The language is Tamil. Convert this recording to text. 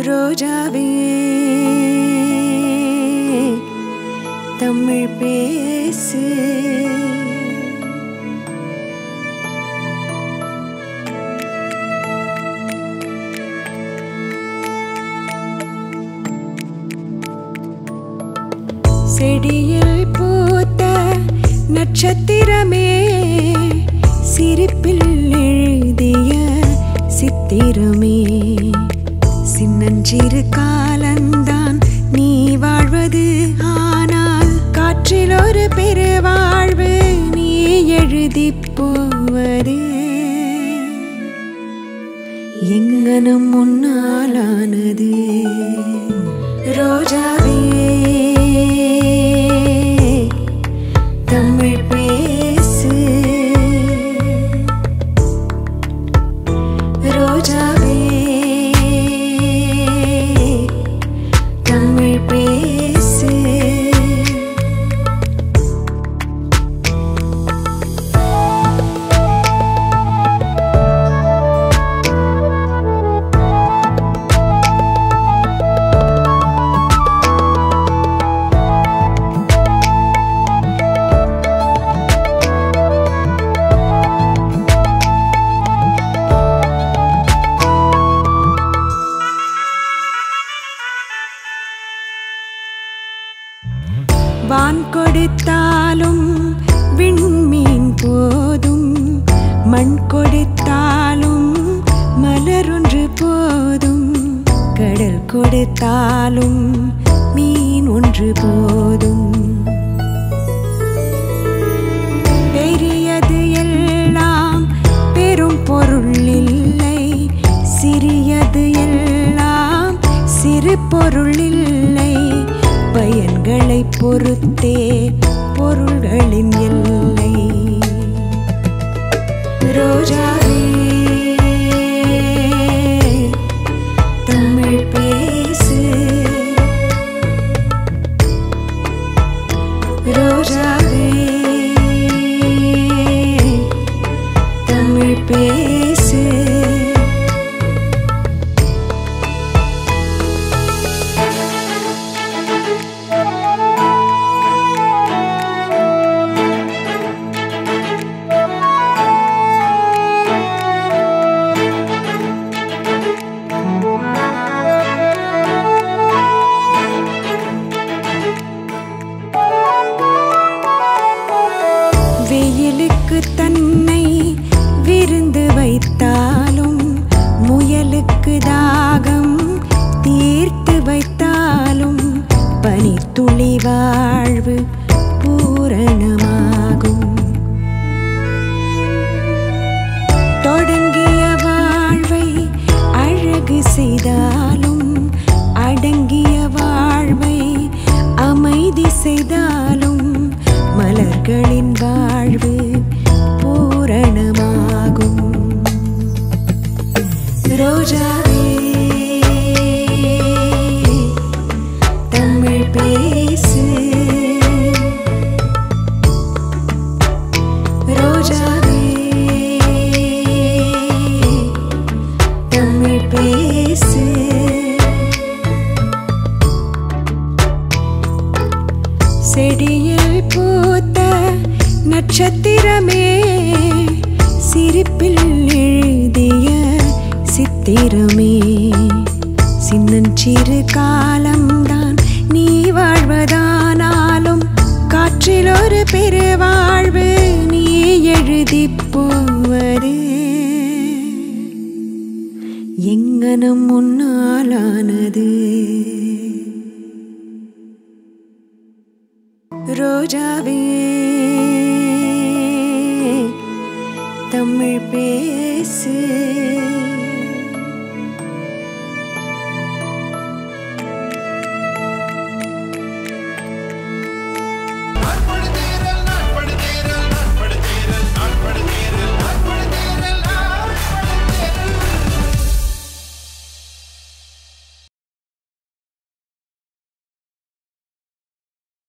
ரோஜாவே தமிழ் பேசு செடியில் பூத்த நட்சத்திரமே சிரிப்பில் எழுதிய சித்திரமே சின்னஞ்சிறு காலந்தான் நீ வாழ்வது ஆனால் காற்றில் ஒரு பெருவாழ்வு நீ எழுதி போவது எங்கனம் முன்னாலானது ரோஜாவே தமிழ் பேசு ரோஜாவே தமிழ் பேசு வான் கொடுத்தாலும் விண்மீன் போதும் மண் கொடுத்தாலும் மலரொன்று போதும் கடல் கொடுத்தாலும் மீன் ஒன்று போதும் பெரியது எல்லாம் பெரும் பொருள் இல்லை சிறியது எல்லாம் சிறு பொருள் இல்லை பயன்களை பொறுத்தே பொருள்களின் எல்லை ரோஜாவே தமிழ் பேசு ரோஜாவே தமிழ் பேசு வெயிலுக்கு தன்னை விருந்து வைத்தாலும் முயலுக்கு தாகம் தீர்த்து வைத்தாலும் பனித்துளி வாழ்வு பூரணமாகும் தொடங்கிய வாழ்வை அழகு செய்தாலும் அடங்கிய வாழ்வை அமைதி செய்தாலும் மலர்களின் வாழ்வு பூரணமாகும் ரோஜாவே தமிழ் பேசு ரோஜாவே தமிழ் பேசு செடியில் பூத்த நட்சத்திரமே சிரிப்பில் எழுதிய சித்திரமே சின்னஞ்சிறு காலம்தான் நீ வாழ்வதானாலும் காற்றில் ஒரு பெருவாழ்வு நீ எழுதி போவது எங்கனம் முன்னாலானது ரோஜாவே தமிழ் பேசு